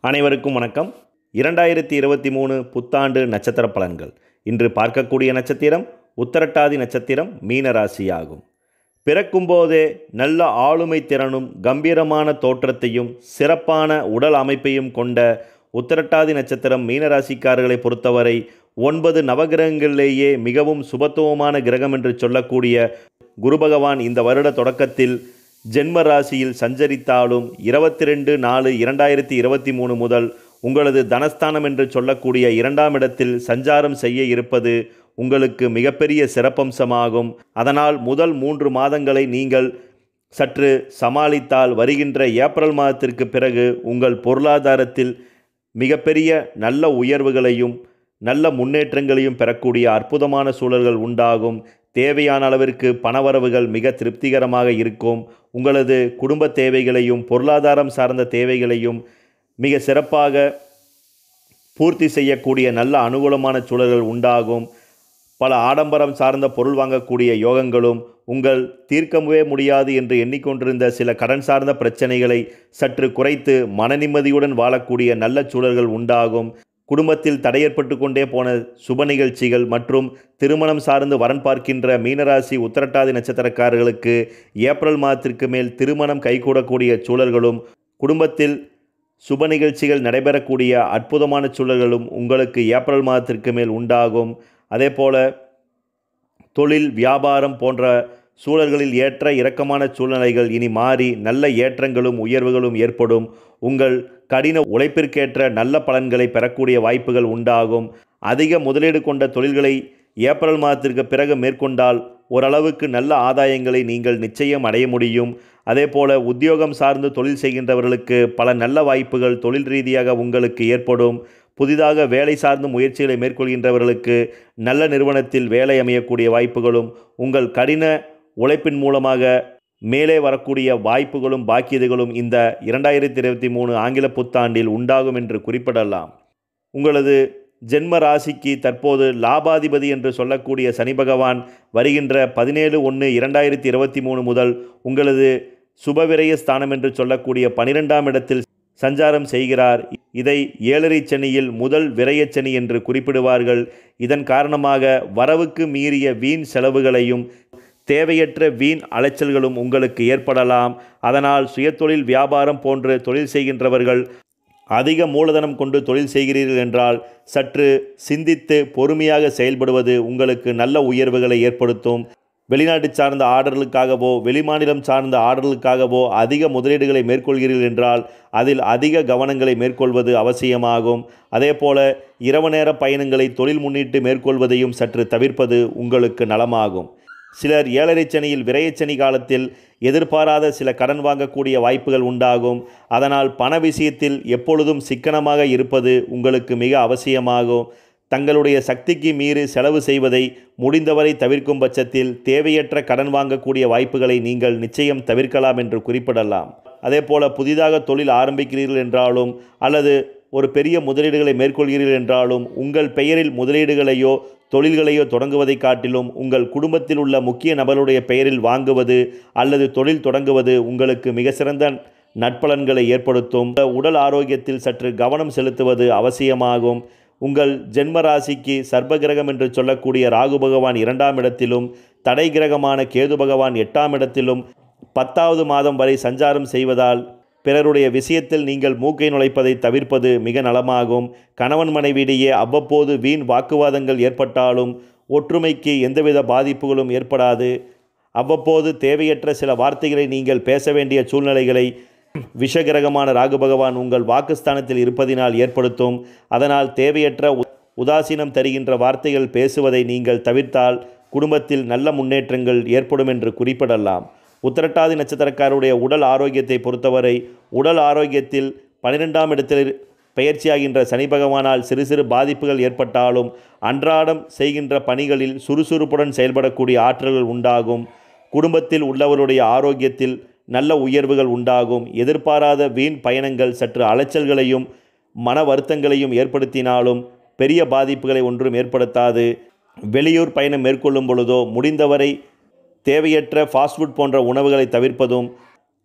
அனைவருக்கும் வணக்கம் இரண்டாயிரத்தி இருபத்தி மூணு புத்தாண்டு நட்சத்திர பலன்கள் இன்று பார்க்கக்கூடிய நட்சத்திரம் உத்தரட்டாதி நட்சத்திரம் மீன ராசியாகும் பிறக்கும்போதே நல்ல ஆளுமை திறனும் கம்பீரமான தோற்றத்தையும் சிறப்பான உடல் அமைப்பையும் கொண்ட உத்தரட்டாதி நட்சத்திரம் மீனராசிக்காரர்களை பொறுத்தவரை ஒன்பது நவகிரகங்களிலேயே மிகவும் சுபத்துவமான கிரகம் என்று சொல்லக்கூடிய குரு பகவான் இந்த வருட தொடக்கத்தில் ஜென்ம ராசியில் சஞ்சரித்தாலும் இருபத்தி ரெண்டு நாலு இரண்டாயிரத்தி இருபத்தி மூணு முதல் உங்களது தனஸ்தானம் என்று சொல்லக்கூடிய இரண்டாம் இடத்தில் சஞ்சாரம் செய்ய இருப்பது உங்களுக்கு மிகப்பெரிய சிறப்பம்சமாகும் அதனால் முதல் மூன்று மாதங்களை நீங்கள் சற்று சமாளித்தால் வருகின்ற ஏப்ரல் மாதத்திற்கு பிறகு உங்கள் பொருளாதாரத்தில் மிகப்பெரிய நல்ல உயர்வுகளையும் நல்ல முன்னேற்றங்களையும் பெறக்கூடிய அற்புதமான சூழல்கள் உண்டாகும் தேவையான அளவிற்கு பணவரவுகள் மிக திருப்திகரமாக இருக்கும் உங்களது குடும்ப தேவைகளையும் பொருளாதாரம் சார்ந்த தேவைகளையும் மிக சிறப்பாக பூர்த்தி செய்யக்கூடிய நல்ல அனுகூலமான சூழல்கள் உண்டாகும் பல ஆடம்பரம் சார்ந்த பொருள் வாங்கக்கூடிய யோகங்களும் உங்கள் தீர்க்கவே முடியாது என்று எண்ணிக்கொண்டிருந்த சில கடன் சார்ந்த பிரச்சனைகளை சற்று குறைத்து மனநிம்மதியுடன் வாழக்கூடிய நல்ல சூழல்கள் உண்டாகும் குடும்பத்தில் தடையேற்பட்டு கொண்டே போன சுப நிகழ்ச்சிகள் மற்றும் திருமணம் சார்ந்து வரன் பார்க்கின்ற மீனராசி உத்திரட்டாதி நட்சத்திரக்காரர்களுக்கு ஏப்ரல் மாதத்திற்கு மேல் திருமணம் கைகூடக்கூடிய சூழல்களும் குடும்பத்தில் சுப நிகழ்ச்சிகள் நடைபெறக்கூடிய அற்புதமான சூழல்களும் உங்களுக்கு ஏப்ரல் மாதத்திற்கு மேல் உண்டாகும் அதேபோல தொழில் வியாபாரம் போன்ற சூழல்களில் ஏற்ற இறக்கமான சூழ்நிலைகள் இனி மாறி நல்ல ஏற்றங்களும் உயர்வுகளும் ஏற்படும் உங்கள் கடின உழைப்பிற்கேற்ற நல்ல பலன்களை பெறக்கூடிய வாய்ப்புகள் உண்டாகும் அதிக முதலீடு கொண்ட தொழில்களை ஏப்ரல் மாதத்திற்கு பிறகு மேற்கொண்டால் ஓரளவுக்கு நல்ல ஆதாயங்களை நீங்கள் நிச்சயம் அடைய முடியும் அதேபோல உத்தியோகம் சார்ந்து தொழில் செய்கின்றவர்களுக்கு பல நல்ல வாய்ப்புகள் தொழில் ரீதியாக உங்களுக்கு ஏற்படும் புதிதாக வேலை சார்ந்த முயற்சிகளை மேற்கொள்கின்றவர்களுக்கு நல்ல நிறுவனத்தில் வேலை அமையக்கூடிய வாய்ப்புகளும் உங்கள் கடின உழைப்பின் மூலமாக மேலே வரக்கூடிய வாய்ப்புகளும் பாக்கியதைகளும் இந்த இரண்டாயிரத்தி இருபத்தி மூணு ஆங்கில புத்தாண்டில் உண்டாகும் என்று குறிப்பிடலாம் உங்களது ஜென்ம ராசிக்கு தற்போது லாபாதிபதி என்று சொல்லக்கூடிய சனி பகவான் வருகின்ற பதினேழு ஒன்று இரண்டாயிரத்தி இருபத்தி மூணு முதல் உங்களது சுபவிரய ஸ்தானம் என்று சொல்லக்கூடிய பனிரெண்டாம் இடத்தில் சஞ்சாரம் செய்கிறார் இதை ஏழரை சனியில் முதல் விரயச்சனி என்று குறிப்பிடுவார்கள் இதன் காரணமாக வரவுக்கு மீறிய வீண் செலவுகளையும் தேவையற்ற வீண் அலைச்சல்களும் உங்களுக்கு ஏற்படலாம் அதனால் சுயதொழில் வியாபாரம் போன்று தொழில் செய்கின்றவர்கள் அதிக மூலதனம் கொண்டு தொழில் செய்கிறீர்கள் என்றால் சற்று சிந்தித்து பொறுமையாக செயல்படுவது உங்களுக்கு நல்ல உயர்வுகளை ஏற்படுத்தும் வெளிநாட்டு சார்ந்த ஆர்டர்களுக்காகவோ வெளிமாநிலம் சார்ந்த ஆர்டர்களுக்காகவோ அதிக முதலீடுகளை மேற்கொள்கிறீர்கள் என்றால் அதில் அதிக கவனங்களை மேற்கொள்வது அவசியமாகும் அதேபோல இரவு நேர பயணங்களை தொழில் முன்னிட்டு மேற்கொள்வதையும் சற்று தவிர்ப்பது உங்களுக்கு நலமாகும் சிலர் ஏழரை சனியில் விரயச்சனி காலத்தில் எதிர்பாராத சில கடன் வாங்கக்கூடிய வாய்ப்புகள் உண்டாகும் அதனால் பண விஷயத்தில் எப்பொழுதும் சிக்கனமாக இருப்பது உங்களுக்கு மிக அவசியமாகும் தங்களுடைய சக்திக்கு மீறி செலவு செய்வதை முடிந்தவரை தவிர்க்கும் பட்சத்தில் தேவையற்ற கடன் வாங்கக்கூடிய வாய்ப்புகளை நீங்கள் நிச்சயம் தவிர்க்கலாம் என்று குறிப்பிடலாம் அதேபோல புதிதாக தொழில் ஆரம்பிக்கிறீர்கள் என்றாலும் அல்லது ஒரு பெரிய முதலீடுகளை மேற்கொள்கிறீர்கள் என்றாலும் உங்கள் பெயரில் முதலீடுகளையோ தொழில்களையோ தொடங்குவதை காட்டிலும் உங்கள் குடும்பத்தில் உள்ள முக்கிய நபருடைய பெயரில் வாங்குவது அல்லது தொழில் தொடங்குவது உங்களுக்கு மிக சிறந்த நட்பலன்களை ஏற்படுத்தும் உடல் ஆரோக்கியத்தில் சற்று கவனம் செலுத்துவது அவசியமாகும் உங்கள் ஜென்ம ராசிக்கு சர்ப்ப கிரகம் என்று சொல்லக்கூடிய ராகு பகவான் இரண்டாம் இடத்திலும் தடை கிரகமான கேது பகவான் எட்டாம் இடத்திலும் பத்தாவது மாதம் வரை சஞ்சாரம் செய்வதால் பிறருடைய விஷயத்தில் நீங்கள் மூக்கை நுழைப்பதை தவிர்ப்பது மிக நலமாகும் கணவன் மனைவியிடையே அவ்வப்போது வீண் வாக்குவாதங்கள் ஏற்பட்டாலும் ஒற்றுமைக்கு எந்தவித பாதிப்புகளும் ஏற்படாது அவ்வப்போது தேவையற்ற சில வார்த்தைகளை நீங்கள் பேச வேண்டிய சூழ்நிலைகளை விஷகிரகமான ராகு பகவான் உங்கள் வாக்குஸ்தானத்தில் இருப்பதினால் ஏற்படுத்தும் அதனால் தேவையற்ற உதாசீனம் தருகின்ற வார்த்தைகள் பேசுவதை நீங்கள் தவிர்த்தால் குடும்பத்தில் நல்ல முன்னேற்றங்கள் ஏற்படும் என்று குறிப்பிடலாம் உத்திரட்டாதி நட்சத்திரக்காரருடைய உடல் ஆரோக்கியத்தை பொறுத்தவரை உடல் ஆரோக்கியத்தில் பன்னிரெண்டாம் இடத்தில் பயிற்சியாகின்ற சனி பகவானால் சிறு சிறு பாதிப்புகள் ஏற்பட்டாலும் அன்றாடம் செய்கின்ற பணிகளில் சுறுசுறுப்புடன் செயல்படக்கூடிய ஆற்றல்கள் உண்டாகும் குடும்பத்தில் உள்ளவருடைய ஆரோக்கியத்தில் நல்ல உயர்வுகள் உண்டாகும் எதிர்பாராத வீண் பயணங்கள் சற்று அலைச்சல்களையும் மன வருத்தங்களையும் ஏற்படுத்தினாலும் பெரிய பாதிப்புகளை ஒன்றும் ஏற்படுத்தாது வெளியூர் பயணம் மேற்கொள்ளும் பொழுதோ முடிந்தவரை தேவையற்ற ஃபாஸ்ட் ஃபுட் போன்ற உணவுகளை தவிர்ப்பதும்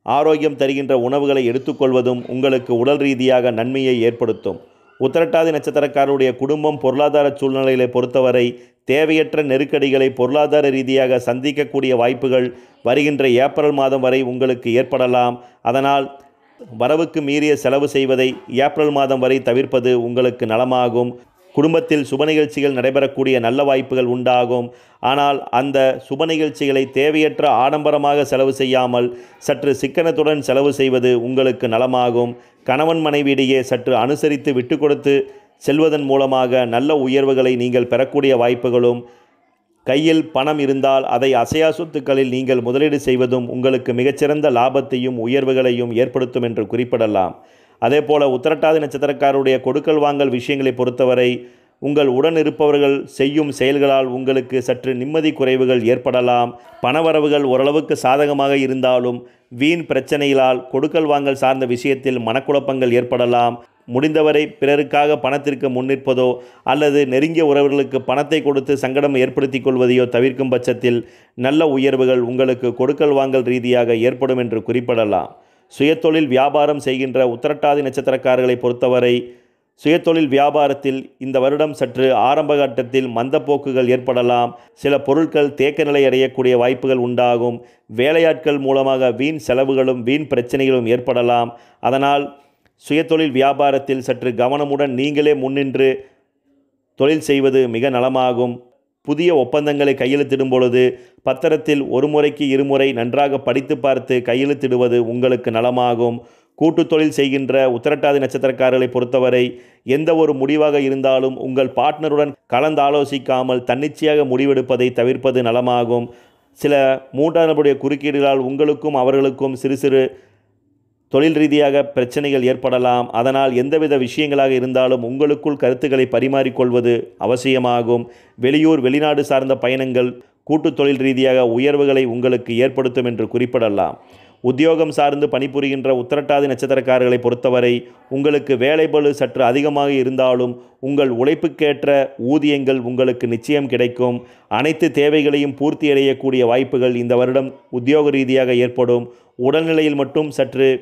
ஆரோக்கியம் தருகின்ற உணவுகளை எடுத்துக்கொள்வதும் உங்களுக்கு உடல் ரீதியாக நன்மையை ஏற்படுத்தும் உத்திரட்டாதி நட்சத்திரக்காரருடைய குடும்பம் பொருளாதார சூழ்நிலைகளை பொறுத்தவரை தேவையற்ற நெருக்கடிகளை பொருளாதார ரீதியாக சந்திக்கக்கூடிய வாய்ப்புகள் வருகின்ற ஏப்ரல் மாதம் வரை உங்களுக்கு ஏற்படலாம் அதனால் வரவுக்கு மீறிய செலவு செய்வதை ஏப்ரல் மாதம் வரை தவிர்ப்பது உங்களுக்கு நலமாகும் குடும்பத்தில் சுப நிகழ்ச்சிகள் நடைபெறக்கூடிய நல்ல வாய்ப்புகள் உண்டாகும் ஆனால் அந்த சுப நிகழ்ச்சிகளை தேவையற்ற ஆடம்பரமாக செலவு செய்யாமல் சற்று சிக்கனத்துடன் செலவு செய்வது உங்களுக்கு நலமாகும் கணவன் மனைவியிடையே சற்று அனுசரித்து விட்டு கொடுத்து செல்வதன் மூலமாக நல்ல உயர்வுகளை நீங்கள் பெறக்கூடிய வாய்ப்புகளும் கையில் பணம் இருந்தால் அதை அசையா சொத்துக்களில் நீங்கள் முதலீடு செய்வதும் உங்களுக்கு மிகச்சிறந்த லாபத்தையும் உயர்வுகளையும் ஏற்படுத்தும் என்று குறிப்பிடலாம் அதேபோல உத்திரட்டாதி நட்சத்திரக்காரருடைய கொடுக்கல் வாங்கல் விஷயங்களை பொறுத்தவரை உங்கள் உடன் இருப்பவர்கள் செய்யும் செயல்களால் உங்களுக்கு சற்று நிம்மதி குறைவுகள் ஏற்படலாம் பணவரவுகள் ஓரளவுக்கு சாதகமாக இருந்தாலும் வீண் பிரச்சனைகளால் கொடுக்கல் வாங்கல் சார்ந்த விஷயத்தில் மனக்குழப்பங்கள் ஏற்படலாம் முடிந்தவரை பிறருக்காக பணத்திற்கு முன்னிற்பதோ அல்லது நெருங்கிய உறவுகளுக்கு பணத்தை கொடுத்து சங்கடம் ஏற்படுத்திக் கொள்வதையோ தவிர்க்கும் பட்சத்தில் நல்ல உயர்வுகள் உங்களுக்கு கொடுக்கல் வாங்கல் ரீதியாக ஏற்படும் என்று குறிப்பிடலாம் சுயதொழில் வியாபாரம் செய்கின்ற உத்திரட்டாதி நட்சத்திரக்காரர்களை பொறுத்தவரை சுயதொழில் வியாபாரத்தில் இந்த வருடம் சற்று ஆரம்ப கட்டத்தில் மந்தப்போக்குகள் ஏற்படலாம் சில பொருட்கள் தேக்க நிலை அடையக்கூடிய வாய்ப்புகள் உண்டாகும் வேலையாட்கள் மூலமாக வீண் செலவுகளும் வீண் பிரச்சனைகளும் ஏற்படலாம் அதனால் சுயதொழில் வியாபாரத்தில் சற்று கவனமுடன் நீங்களே முன்னின்று தொழில் செய்வது மிக நலமாகும் புதிய ஒப்பந்தங்களை கையெழுத்திடும் பொழுது பத்திரத்தில் ஒரு முறைக்கு இருமுறை நன்றாக படித்து பார்த்து கையெழுத்திடுவது உங்களுக்கு நலமாகும் கூட்டு தொழில் செய்கின்ற உத்திரட்டாதி நட்சத்திரக்காரர்களை பொறுத்தவரை எந்த ஒரு முடிவாக இருந்தாலும் உங்கள் பார்ட்னருடன் கலந்தாலோசிக்காமல் தன்னிச்சையாக முடிவெடுப்பதை தவிர்ப்பது நலமாகும் சில மூன்றாம் நபருடைய குறுக்கீடுகளால் உங்களுக்கும் அவர்களுக்கும் சிறு சிறு தொழில் ரீதியாக பிரச்சனைகள் ஏற்படலாம் அதனால் எந்தவித விஷயங்களாக இருந்தாலும் உங்களுக்குள் கருத்துக்களை பரிமாறிக்கொள்வது அவசியமாகும் வெளியூர் வெளிநாடு சார்ந்த பயணங்கள் கூட்டு தொழில் ரீதியாக உயர்வுகளை உங்களுக்கு ஏற்படுத்தும் என்று குறிப்பிடலாம் உத்தியோகம் சார்ந்து பணிபுரிகின்ற உத்திரட்டாதி நட்சத்திரக்காரர்களை பொறுத்தவரை உங்களுக்கு வேலைபளு சற்று அதிகமாக இருந்தாலும் உங்கள் உழைப்புக்கேற்ற ஊதியங்கள் உங்களுக்கு நிச்சயம் கிடைக்கும் அனைத்து தேவைகளையும் பூர்த்தியடையக்கூடிய வாய்ப்புகள் இந்த வருடம் உத்தியோக ரீதியாக ஏற்படும் உடல்நிலையில் மட்டும் சற்று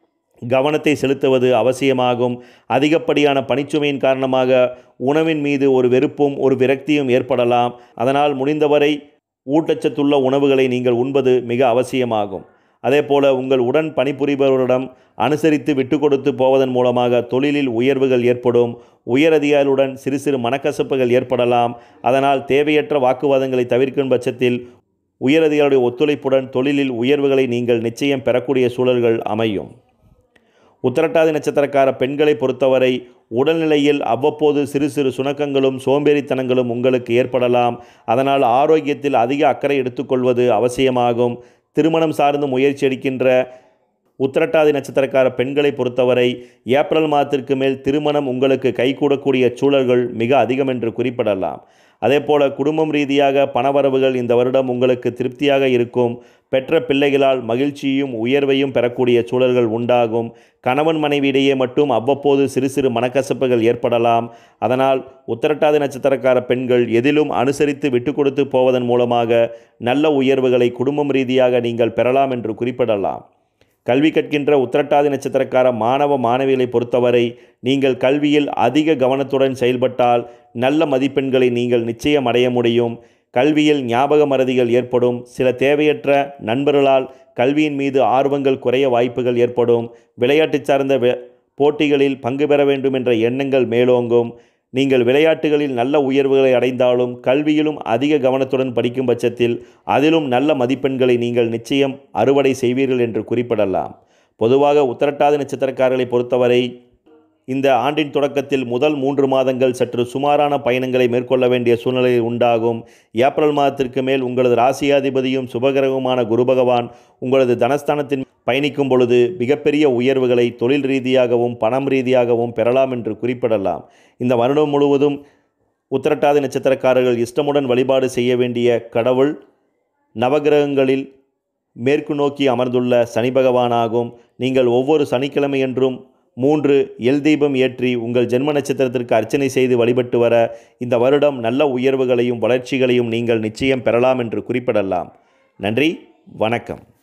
கவனத்தை செலுத்துவது அவசியமாகும் அதிகப்படியான பணிச்சுமையின் காரணமாக உணவின் மீது ஒரு வெறுப்பும் ஒரு விரக்தியும் ஏற்படலாம் அதனால் முடிந்தவரை ஊட்டச்சத்துள்ள உணவுகளை நீங்கள் உண்பது மிக அவசியமாகும் அதேபோல உங்கள் உடன் பணிபுரிபவரிடம் அனுசரித்து விட்டு கொடுத்து போவதன் மூலமாக தொழிலில் உயர்வுகள் ஏற்படும் உயரதிகாரியுடன் சிறு சிறு மனக்கசப்புகள் ஏற்படலாம் அதனால் தேவையற்ற வாக்குவாதங்களை தவிர்க்கும் பட்சத்தில் உயரதிகாரியுடைய ஒத்துழைப்புடன் தொழிலில் உயர்வுகளை நீங்கள் நிச்சயம் பெறக்கூடிய சூழல்கள் அமையும் உத்திரட்டாதி நட்சத்திரக்கார பெண்களை பொறுத்தவரை உடல்நிலையில் அவ்வப்போது சிறு சிறு சுணக்கங்களும் சோம்பேறித்தனங்களும் உங்களுக்கு ஏற்படலாம் அதனால் ஆரோக்கியத்தில் அதிக அக்கறை எடுத்துக்கொள்வது அவசியமாகும் திருமணம் சார்ந்து முயற்சி எடுக்கின்ற உத்திரட்டாதி நட்சத்திரக்கார பெண்களை பொறுத்தவரை ஏப்ரல் மாதத்திற்கு மேல் திருமணம் உங்களுக்கு கைகூடக்கூடிய சூழல்கள் மிக அதிகம் என்று குறிப்பிடலாம் அதேபோல குடும்பம் ரீதியாக பணவரவுகள் இந்த வருடம் உங்களுக்கு திருப்தியாக இருக்கும் பெற்ற பிள்ளைகளால் மகிழ்ச்சியும் உயர்வையும் பெறக்கூடிய சூழல்கள் உண்டாகும் கணவன் மனைவியிடையே மட்டும் அவ்வப்போது சிறு சிறு மனக்கசப்புகள் ஏற்படலாம் அதனால் உத்திரட்டாதி நட்சத்திரக்கார பெண்கள் எதிலும் அனுசரித்து விட்டு கொடுத்து போவதன் மூலமாக நல்ல உயர்வுகளை குடும்பம் ரீதியாக நீங்கள் பெறலாம் என்று குறிப்பிடலாம் கல்வி கற்கின்ற உத்திரட்டாதி நட்சத்திரக்கார மாணவ மாணவிகளை பொறுத்தவரை நீங்கள் கல்வியில் அதிக கவனத்துடன் செயல்பட்டால் நல்ல மதிப்பெண்களை நீங்கள் நிச்சயம் அடைய முடியும் கல்வியில் ஞாபக மறதிகள் ஏற்படும் சில தேவையற்ற நண்பர்களால் கல்வியின் மீது ஆர்வங்கள் குறைய வாய்ப்புகள் ஏற்படும் விளையாட்டு சார்ந்த வே- போட்டிகளில் பங்கு பெற வேண்டும் என்ற எண்ணங்கள் மேலோங்கும் நீங்கள் விளையாட்டுகளில் நல்ல உயர்வுகளை அடைந்தாலும் கல்வியிலும் அதிக கவனத்துடன் படிக்கும் பட்சத்தில் அதிலும் நல்ல மதிப்பெண்களை நீங்கள் நிச்சயம் அறுவடை செய்வீர்கள் என்று குறிப்பிடலாம் பொதுவாக உத்திரட்டாதி நட்சத்திரக்காரர்களை பொறுத்தவரை இந்த ஆண்டின் தொடக்கத்தில் முதல் மூன்று மாதங்கள் சற்று சுமாரான பயணங்களை மேற்கொள்ள வேண்டிய சூழ்நிலை உண்டாகும் ஏப்ரல் மாதத்திற்கு மேல் உங்களது ராசியாதிபதியும் சுபகிரகமான குரு பகவான் உங்களது தனஸ்தானத்தின் பயணிக்கும் பொழுது மிகப்பெரிய உயர்வுகளை தொழில் ரீதியாகவும் பணம் ரீதியாகவும் பெறலாம் என்று குறிப்பிடலாம் இந்த வருடம் முழுவதும் உத்திரட்டாதி நட்சத்திரக்காரர்கள் இஷ்டமுடன் வழிபாடு செய்ய வேண்டிய கடவுள் நவகிரகங்களில் மேற்கு நோக்கி அமர்ந்துள்ள சனி பகவானாகும் நீங்கள் ஒவ்வொரு சனிக்கிழமையன்றும் மூன்று எல் தீபம் ஏற்றி உங்கள் ஜென்ம நட்சத்திரத்திற்கு அர்ச்சனை செய்து வழிபட்டு வர இந்த வருடம் நல்ல உயர்வுகளையும் வளர்ச்சிகளையும் நீங்கள் நிச்சயம் பெறலாம் என்று குறிப்பிடலாம் நன்றி வணக்கம்